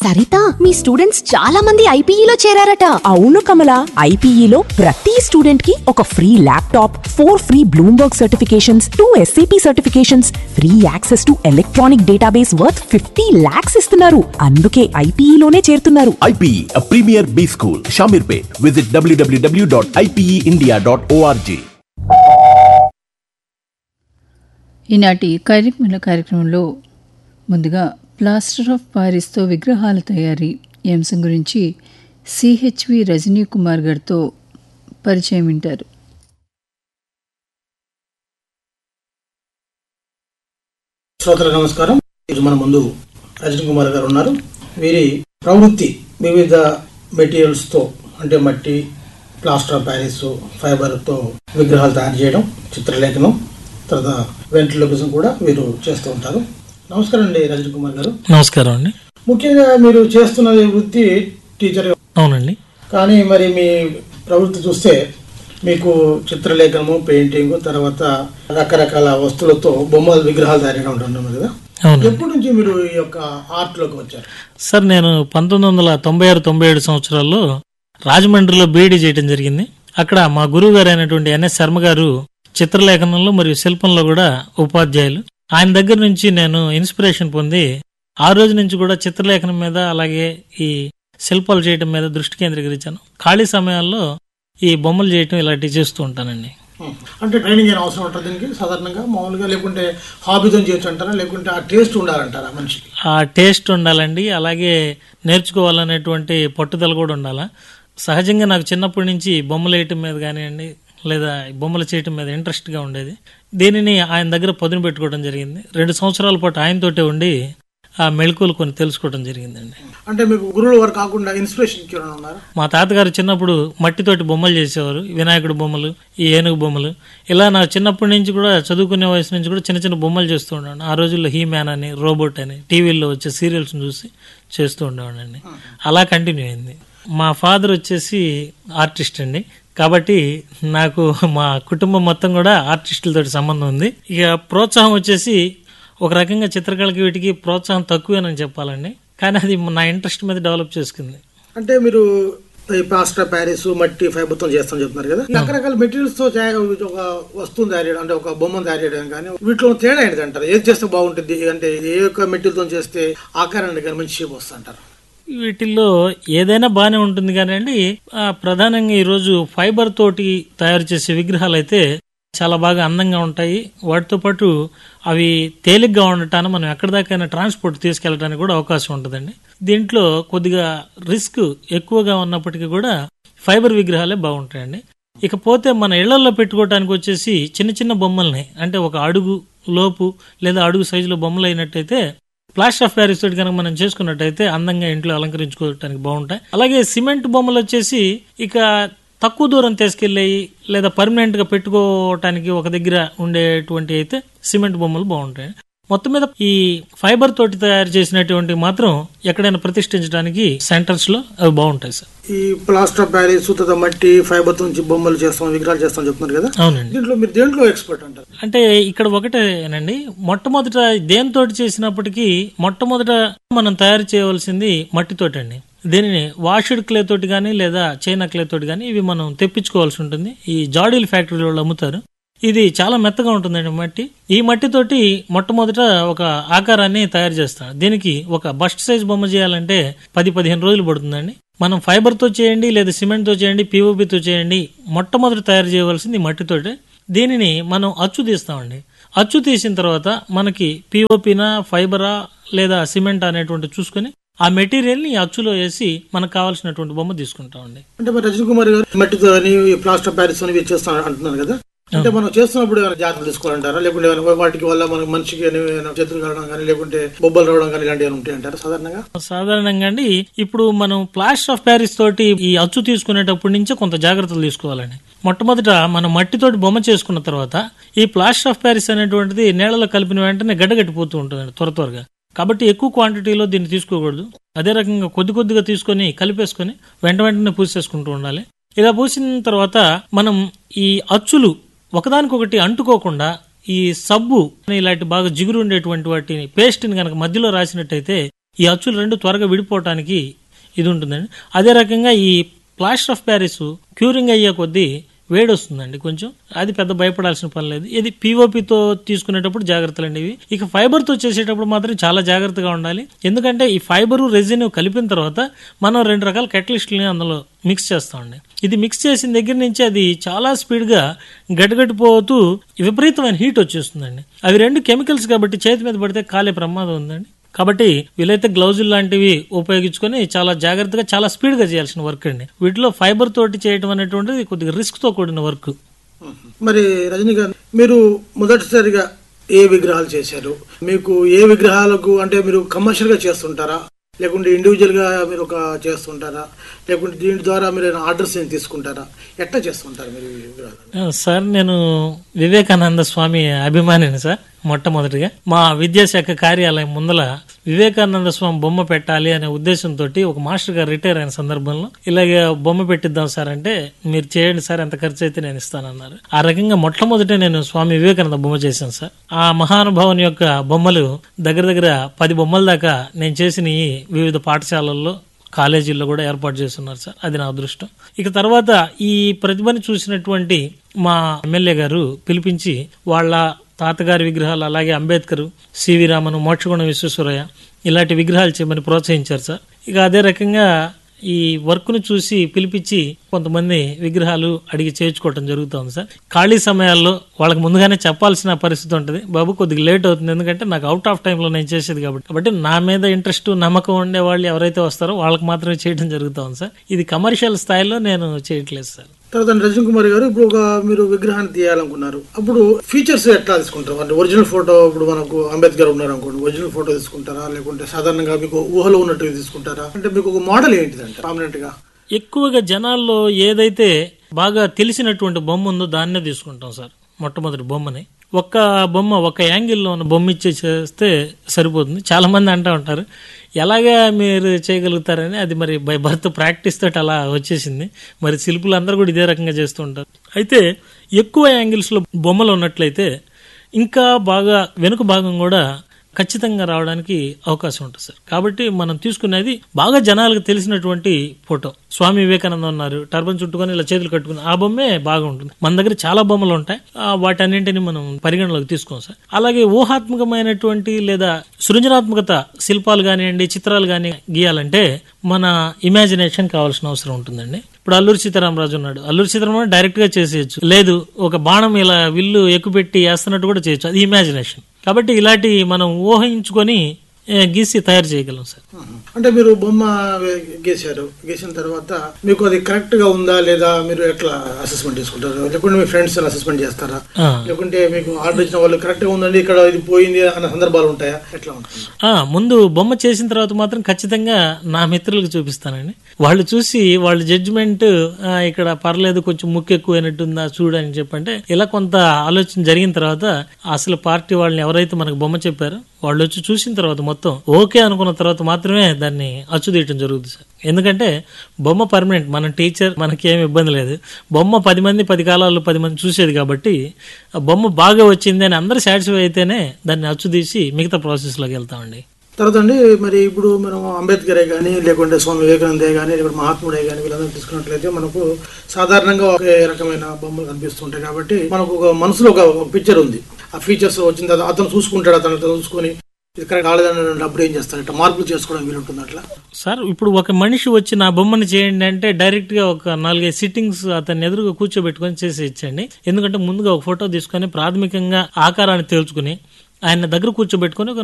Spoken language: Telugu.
సరిత మీ స్టూడెంట్స్ చాలా మంది ఐపీఈలో చేరారట అవును కమల ఐపీఈలో ప్రతి స్టూడెంట్ కి ఒక free laptop four free Bloomberg certifications two SAP certifications free access to electronic database worth fifty lakhs ఇస్తున్నారు అందుకే ఐపీఈలోనే చేరుతున్నారు IPE, a premier B school, Shamirpet. Visit www.ipeindia.org. ఈనాటి కార్యక్రమాల కార్యక్రమంలో ముందుగా ప్లాస్టర్ ఆఫ్ పారిస్తో విగ్రహాల తయారీ ఈ అంశం గురించి సిహెచ్వి రజనీ కుమార్ గారితో పరిచయం వింటారు శ్రోతలకు నమస్కారం ఈరోజు మన ముందు రజనీ కుమార్ గారు ఉన్నారు వీరి ప్రవృత్తి వివిధ మెటీరియల్స్ తో అంటే మట్టి ప్లాస్టర్ ఆఫ్ ప్యారిస్ ఫైబర్ తో విగ్రహాలు తయారు చేయడం చిత్రలేఖనం తర్వాత వెంట్రలోకిజం కూడా వీరు చేస్తూ ఉంటారు నమస్కారం అండి రజనీ కుమార్ గారు నమస్కారం అండి ముఖ్యంగా మీరు చేస్తున్న ఈ వృత్తి టీచర్ అవునండి కానీ మరి మీ ప్రవృత్తి చూస్తే మీకు చిత్రలేఖనము పెయింటింగ్ తర్వాత రకరకాల వస్తువులతో బొమ్మల విగ్రహాలు తయారుగా ఉంటున్నారు కదా అవునండి ఎప్పటి నుంచి మీరు ఈ యొక్క ఆర్ట్ లోకి వచ్చారు సార్ నేను పంతొమ్మిది వందల తొంభై ఆరు తొంభై ఏడు సంవత్సరాల్లో రాజమండ్రిలో బీఈడీ చేయడం జరిగింది అక్కడ మా గురువు గారు అయినటువంటి ఎన్ఎస్ శర్మ గారు చిత్రలేఖనంలో మరియు శిల్పంలో కూడా ఉపాధ్యాయులు ఆయన దగ్గర నుంచి నేను ఇన్స్పిరేషన్ పొంది ఆ రోజు నుంచి కూడా చిత్రలేఖనం మీద అలాగే ఈ శిల్పాలు చేయడం మీద దృష్టి కేంద్రీకరించాను ఖాళీ సమయాల్లో ఈ బొమ్మలు చేయటం ఇలాంటివి చేస్తూ ఉంటానండి అంటే ట్రైనింగ్ అయిన అవసరం ఉంటుంది దీనికి సాధారణంగా మామూలుగా లేకుంటే హాబీతో చేయొచ్చు అంటారా లేకుంటే ఆ టేస్ట్ ఉండాలంటారా మనిషికి ఆ టేస్ట్ ఉండాలండి అలాగే నేర్చుకోవాలనేటువంటి పట్టుదల కూడా ఉండాలా సహజంగా నాకు చిన్నప్పటి నుంచి బొమ్మలు వేయటం మీద కానివ్వండి లేదా బొమ్మలు చేయటం మీద ఇంట్రెస్ట్గా ఉండేది దీనిని ఆయన దగ్గర పదును పెట్టుకోవడం జరిగింది రెండు సంవత్సరాల పాటు ఆయనతోటే ఉండి ఆ మెళకువలు కొన్ని తెలుసుకోవడం జరిగిందండి అంటే మీకు గురువుల వారు కాకుండా ఇన్స్పిరేషన్ ఎవరైనా ఉన్నారు మా తాతగారు చిన్నప్పుడు మట్టితోటి బొమ్మలు చేసేవారు వినాయకుడు బొమ్మలు ఈ ఏనుగు బొమ్మలు ఇలా నా చిన్నప్పటి నుంచి కూడా చదువుకునే వయసు నుంచి కూడా చిన్న చిన్న బొమ్మలు చేస్తూ ఉండేవాడిని ఆ రోజుల్లో హీ మ్యాన్ అని రోబోట్ అని టీవీల్లో వచ్చే సీరియల్స్ చూసి చేస్తూ ఉండేవాడిని అలా కంటిన్యూ అయింది మా ఫాదర్ వచ్చేసి ఆర్టిస్ట్ అండి కాబట్టి నాకు మా కుటుంబం మొత్తం కూడా ఆర్టిస్టులతో సంబంధం ఉంది ఇక ప్రోత్సాహం వచ్చేసి ఒక రకంగా చిత్రకళకి వీటికి ప్రోత్సాహం తక్కువేనని చెప్పాలండి కానీ అది నా ఇంట్రెస్ట్ మీద డెవలప్ చేసుకుంది అంటే మీరు ఈ ప్లాస్టర్ ప్యారిస్ మట్టి ఫైబర్ తో చేస్తాం చెప్తున్నారు కదా ఈ రకరకాల మెటీరియల్స్ తో తయారు ఒక వస్తువుని తయారు చేయడం అంటే ఒక బొమ్మను తయారు చేయడం కానీ వీటిలో తేడా ఏంటి అంటారు ఏది చేస్తే బాగుంటుంది అంటే ఏ యొక్క మెటీరియల్ తో చేస్తే ఆకారాన్ని కానీ మంచి షేప్ వస్తుంది అంటారు వీటిల్లో ఏదైనా బాగానే ఉంటుంది కానీ అండి ఆ, ప్రధానంగా ఈరోజు ఫైబర్ తోటి తయారు చేసే విగ్రహాలు అయితే చాలా బాగా అందంగా ఉంటాయి వాటితో పాటు అవి తేలిగ్గా ఉండటాన్ని మనం ఎక్కడి దాకైనా ట్రాన్స్పోర్ట్ తీసుకెళ్ళడానికి కూడా అవకాశం ఉంటుందండి దీంట్లో కొద్దిగా రిస్క్ ఎక్కువగా ఉన్నప్పటికీ కూడా ఫైబర్ విగ్రహాలే బాగుంటాయండి ఇకపోతే మన ఇళ్లలో పెట్టుకోవడానికి వచ్చేసి చిన్న చిన్న బొమ్మల్ని అంటే ఒక అడుగు లోపు లేదా అడుగు సైజులో బొమ్మలు అయినట్టయితే ప్లాస్టర్ ఆఫ్ ప్యారిస్ తోటి కనుక మనం చేసుకున్నట్టయితే అందంగా ఇంట్లో అలంకరించుకోవడానికి బాగుంటాయి అలాగే సిమెంట్ బొమ్మలు వచ్చేసి ఇక తక్కువ దూరం తీసుకెళ్ళి లేదా పర్మనెంట్ గా పెట్టుకోవటానికి ఒక దగ్గర ఉండేటువంటి అయితే సిమెంట్ బొమ్మలు బాగుంటాయి మొత్తం మీద ఈ ఫైబర్ తోటి తయారు చేసినటువంటి మాత్రం ఎక్కడైనా ప్రతిష్ఠించడానికి సెంటర్స్ లో అవి బాగుంటాయి సార్ ఈ ప్లాస్టర్ ప్యారిస్ తర్వాత మట్టి ఫైబర్ నుంచి బొమ్మలు చేస్తాం విగ్రహాలు చేస్తాం చెప్తున్నారు కదా అవునండి దీంట్లో మీరు దేంట్లో ఎక్స్పర్ట్ అంటారు అంటే ఇక్కడ ఒకటేనండి మొట్టమొదట దేనితోటి చేసినప్పటికీ మొట్టమొదట మనం తయారు చేయవలసింది మట్టితోటి అండి దీనిని వాషుడ్ క్లే తోటి కానీ లేదా చైనా క్లే తోటి కానీ ఇవి మనం తెప్పించుకోవాల్సి ఉంటుంది ఈ జాడీల్ ఫ్యాక్టరీ వాళ్ళు అమ్ముతారు ఇది చాలా మెత్తగా ఉంటుందండి మట్టి ఈ మట్టితోటి మొట్టమొదట ఒక ఆకారాన్ని తయారు చేస్తాం దీనికి ఒక బస్ట్ సైజ్ బొమ్మ చేయాలంటే పది పదిహేను రోజులు పడుతుందండి మనం ఫైబర్ తో చేయండి లేదా సిమెంట్ తో చేయండి PVP తో చేయండి మొట్టమొదట తయారు చేయవలసింది మట్టితోటే దీనిని మనం అచ్చు తీస్తామండి అచ్చు తీసిన తర్వాత మనకి పిఓపినా ఫైబరా లేదా సిమెంట్ అనేటువంటి చూసుకొని ఆ మెటీరియల్ ని అచ్చులో వేసి మనకు కావాల్సినటువంటి బొమ్మ తీసుకుంటామండి అంటే మరి రజనీ కుమార్ గారు మట్టితో అని ప్లాస్టర్ ప్యారిస్ అని ఇవి చేస్తాను అంటున్నారు కదా అంటే మనం చేస్తున్నప్పుడు ఏమైనా జాగ్రత్తలు తీసుకోవాలంటారా లేకుంటే ఏమైనా వాటికి వల్ల మనకి మనిషికి ఏమైనా చేతులు కావడం కానీ లేకుంటే బొబ్బలు రావడం కానీ ఇలాంటివి ఏమైనా ఉంటాయంటారా సాధారణంగా సాధారణంగా అండి ఇప్పుడు మనం ప్లాస్టర్ ఆఫ్ ప్యారిస్ తోటి ఈ అచ్చు తీసుకునేటప్పటి నుంచే కొంత జాగ్రత్తలు తీసుకోవాలండి మొట్టమొదట మనం మట్టితోటి బొమ్మ చేసుకున్న తర్వాత ఈ ప్లాస్టర్ ఆఫ్ ప్యారిస్ అనేటువంటిది నీళ్ళలో కలిపిన వెంటనే గడ్డగట్టిపోతూ ఉంటుందండి త్వర త్వరగా కాబట్టి ఎక్కువ క్వాంటిటీలో దీన్ని తీసుకోకూడదు అదే రకంగా కొద్ది కొద్దిగా తీసుకొని కలిపేసుకొని వెంట వెంటనే పూసేసుకుంటూ ఉండాలి ఇలా పూసిన తర్వాత మనం ఈ అచ్చులు ఒకదానికొకటి అంటుకోకుండా ఈ సబ్బు ఇలాంటి బాగా జిగురు ఉండేటువంటి వాటిని పేస్ట్ని కనుక మధ్యలో రాసినట్టయితే ఈ అచ్చులు రెండు త్వరగా విడిపోవటానికి ఇది ఉంటుందండి అదే రకంగా ఈ ప్లాస్టర్ ఆఫ్ ప్యారిస్ క్యూరింగ్ అయ్యే కొద్దీ వేడి వస్తుందండి కొంచెం అది పెద్ద భయపడాల్సిన పని లేదు ఇది పీఓపితో తీసుకునేటప్పుడు జాగ్రత్తలు అండి ఇవి ఇక ఫైబర్తో చేసేటప్పుడు మాత్రం చాలా జాగ్రత్తగా ఉండాలి ఎందుకంటే ఈ ఫైబర్ రెజిన్ కలిపిన తర్వాత మనం రెండు రకాల కెటలిస్టులని అందులో మిక్స్ చేస్తామండి ఇది మిక్స్ చేసిన దగ్గర నుంచి అది చాలా స్పీడ్గా గడ్డగట్టిపోతూ విపరీతమైన హీట్ వచ్చేస్తుందండి అవి రెండు కెమికల్స్ కాబట్టి చేతి మీద పడితే కాలే ప్రమాదం ఉందండి కాబట్టి వీలైతే గ్లౌజులు లాంటివి ఉపయోగించుకొని చాలా జాగ్రత్తగా చాలా స్పీడ్ గా చేయాల్సిన వర్క్ అండి వీటిలో ఫైబర్ తోటి చేయడం అనేటువంటిది కొద్దిగా రిస్క్ తో కూడిన వర్క్ మరి రజనీకాంత్ మీరు మొదటిసారిగా ఏ విగ్రహాలు చేశారు మీకు ఏ విగ్రహాలకు అంటే మీరు కమర్షియల్ గా చేస్తుంటారా లేకుంటే ఇండివిజువల్ గా మీరు ఒక చేస్తుంటారా లేకుంటే దీని ద్వారా మీరు ఆర్డర్స్ ఏం తీసుకుంటారా ఎట్లా చేస్తుంటారు మీరు ఈ విగ్రహాలు ఆ, సార్ నేను వివేకానంద స్వామి అభిమానిని సార్ మొట్టమొదటిగా మా విద్యాశాఖ కార్యాలయం ముందల వివేకానంద స్వామి బొమ్మ పెట్టాలి అనే ఉద్దేశంతో ఒక మాస్టర్ గారు రిటైర్ అయిన సందర్భంలో ఇలాగే బొమ్మ పెట్టిద్దాం సార్ అంటే మీరు చేయండి సార్ ఎంత ఖర్చు అయితే నేను ఇస్తానన్నారు ఆ రకంగా మొట్టమొదట నేను స్వామి వివేకానంద బొమ్మ చేశాను సార్ ఆ మహానుభావుని యొక్క బొమ్మలు దగ్గర దగ్గర పది బొమ్మల దాకా నేను చేసినవి వివిధ పాఠశాలల్లో కాలేజీల్లో కూడా ఏర్పాటు చేస్తున్నారు సార్ అది నా అదృష్టం ఇక తర్వాత ఈ ప్రతిభని చూసినటువంటి మా ఎమ్మెల్యే గారు పిలిపించి వాళ్ళ తాతగారి విగ్రహాలు అలాగే అంబేద్కర్ సివి రామన్ మోక్షగుణ విశ్వేశ్వరయ్య ఇలాంటి విగ్రహాలు చేయమని ప్రోత్సహించారు సార్ ఇక అదే రకంగా ఈ వర్క్ ను చూసి పిలిపించి కొంతమంది విగ్రహాలు అడిగి చేయించుకోవటం జరుగుతుంది సార్ ఖాళీ సమయాల్లో వాళ్ళకి ముందుగానే చెప్పాల్సిన పరిస్థితి ఉంటుంది బాబు కొద్దిగా లేట్ అవుతుంది ఎందుకంటే నాకు అవుట్ ఆఫ్ టైంలో నేను చేసేది కాబట్టి కాబట్టి నా మీద ఇంట్రెస్ట్ నమ్మకం ఉండే వాళ్ళు ఎవరైతే వస్తారో వాళ్ళకి మాత్రమే చేయడం జరుగుతుంది సార్ ఇది కమర్షియల్ స్థాయిలో నేను చేయట్లేదు సార్ తర్వాత రజన్ కుమార్ గారు ఇప్పుడు ఒక మీరు విగ్రహాన్ని తీయాలనుకున్నారు అప్పుడు ఫీచర్స్ ఎట్లా తీసుకుంటారు అంటే ఒరిజినల్ ఫోటో ఇప్పుడు మనకు అంబేద్కర్ ఉన్నారు అనుకోండి ఒరిజినల్ ఫోటో తీసుకుంటారా లేకుంటే సాధారణంగా మీకు ఊహలో ఉన్నట్టు తీసుకుంటారా అంటే మీకు ఒక మోడల్ ఏంటిదంటే ప్రామినెంట్ గా ఎక్కువగా జనాల్లో ఏదైతే బాగా తెలిసినటువంటి బొమ్మ ఉందో దాన్నే తీసుకుంటాం సార్ మొట్టమొదటి బొమ్మని ఒక్క బొమ్మ ఒక యాంగిల్లో ఉన్న బొమ్మ ఇచ్చే చేస్తే సరిపోతుంది చాలా మంది అంటూ ఉంటారు ఎలాగా మీరు చేయగలుగుతారని అది మరి బై బర్త్ ప్రాక్టీస్ తోటి అలా వచ్చేసింది మరి శిల్పులు అందరూ కూడా ఇదే రకంగా చేస్తూ ఉంటారు అయితే ఎక్కువ యాంగిల్స్లో బొమ్మలు ఉన్నట్లయితే ఇంకా బాగా వెనుక భాగం కూడా ఖచ్చితంగా రావడానికి అవకాశం ఉంటుంది సార్ కాబట్టి మనం తీసుకునేది బాగా జనాలకు తెలిసినటువంటి ఫోటో స్వామి వివేకానంద ఉన్నారు టర్బన్ చుట్టుకొని ఇలా చేతులు కట్టుకుని ఆ బొమ్మే బాగా ఉంటుంది మన దగ్గర చాలా బొమ్మలు ఉంటాయి ఆ వాటన్నింటిని మనం పరిగణలోకి తీసుకోం సార్ అలాగే ఊహాత్మకమైనటువంటి లేదా సృజనాత్మకత శిల్పాలు కానివ్వండి చిత్రాలు కానీ గీయాలంటే మన ఇమాజినేషన్ కావాల్సిన అవసరం ఉంటుందండి ఇప్పుడు అల్లూరి సీతారామరాజు ఉన్నాడు అల్లూరి సీతారామరాజు డైరెక్ట్ గా చేసేయచ్చు లేదు ఒక బాణం ఇలా విల్లు ఎక్కుపెట్టి వేస్తున్నట్టు కూడా చేయొచ్చు అది ఇమాజినేషన్ కాబట్టి ఇలాంటి మనం ఊహించుకొని ఏ, గీసి తయారు చేయగలం సార్ అంటే మీరు బొమ్మ వే- గీశారు గీసిన తర్వాత మీకు అది కరెక్ట్ గా ఉందా లేదా మీరు ఎట్లా అసెస్మెంట్ చేసుకుంటారు లేకుంటే మీ ఫ్రెండ్స్ అసెస్మెంట్ చేస్తారా ఆ. లేకుంటే మీకు ఆర్డర్ ఇచ్చిన వాళ్ళు కరెక్ట్ గా ఉందండి ఇక్కడ ఇది పోయింది అన్న సందర్భాలు ఉంటాయా ఎట్లా ఉంటుంది ఆ, ముందు బొమ్మ చేసిన తర్వాత మాత్రం ఖచ్చితంగా నా మిత్రులకు చూపిస్తానండి వాళ్ళు చూసి వాళ్ళ జడ్జిమెంట్ ఇక్కడ పర్లేదు కొంచెం ముక్కు ఎక్కువైనట్టుందా చూడు అని చెప్పంటే ఇలా కొంత ఆలోచన జరిగిన తర్వాత అసలు పార్టీ వాళ్ళని ఎవరైతే మనకు బొమ్మ చెప్పారో వాళ్ళు వచ్చి చూసిన తర్వాత మొత్తం ఓకే అనుకున్న తర్వాత మాత్రమే దాన్ని అచ్చు తీయటం జరుగుతుంది సార్ ఎందుకంటే బొమ్మ పర్మనెంట్ మన టీచర్ మనకి ఏమి ఇబ్బంది లేదు బొమ్మ పది మంది పది కాలాల్లో పది మంది చూసేది కాబట్టి ఆ బొమ్మ బాగా వచ్చింది అని అందరూ సాటిస్ఫై అయితేనే దాన్ని అచ్చు తీసి మిగతా ప్రాసెస్లోకి వెళ్తామండి తర్వాత అండి మరి ఇప్పుడు మనం అంబేద్కరే కానీ లేకుంటే స్వామి వివేకానందే కానీ లేకుంటే మహాత్ముడే కానీ వీళ్ళందరూ తీసుకున్నట్లయితే మనకు సాధారణంగా ఒకే రకమైన బొమ్మలు కనిపిస్తుంటాయి కాబట్టి మనకు ఒక మనసులో ఒక పిక్చర్ ఉంది ఆ ఫీచర్స్ వచ్చిన తర్వాత అతను చూసుకుంటాడు అతను చూసుకొని ఇది కరెక్ట్ కాలేదని అప్పుడు ఏం చేస్తాడు ఇట్లా మార్పులు చేసుకోవడం వీలుంటుంది అట్లా సార్ ఇప్పుడు ఒక మనిషి వచ్చి నా బొమ్మని చేయండి అంటే డైరెక్ట్ గా ఒక నాలుగైదు సిట్టింగ్స్ అతన్ని ఎదురుగా కూర్చోబెట్టుకొని చేసి ఇచ్చండి ఎందుకంటే ముందుగా ఒక ఫోటో తీసుకొని ప్రాథమికంగా ఆకారాన్ని తేల్చుకుని ఆయన దగ్గర కూర్చోబెట్టుకొని ఒక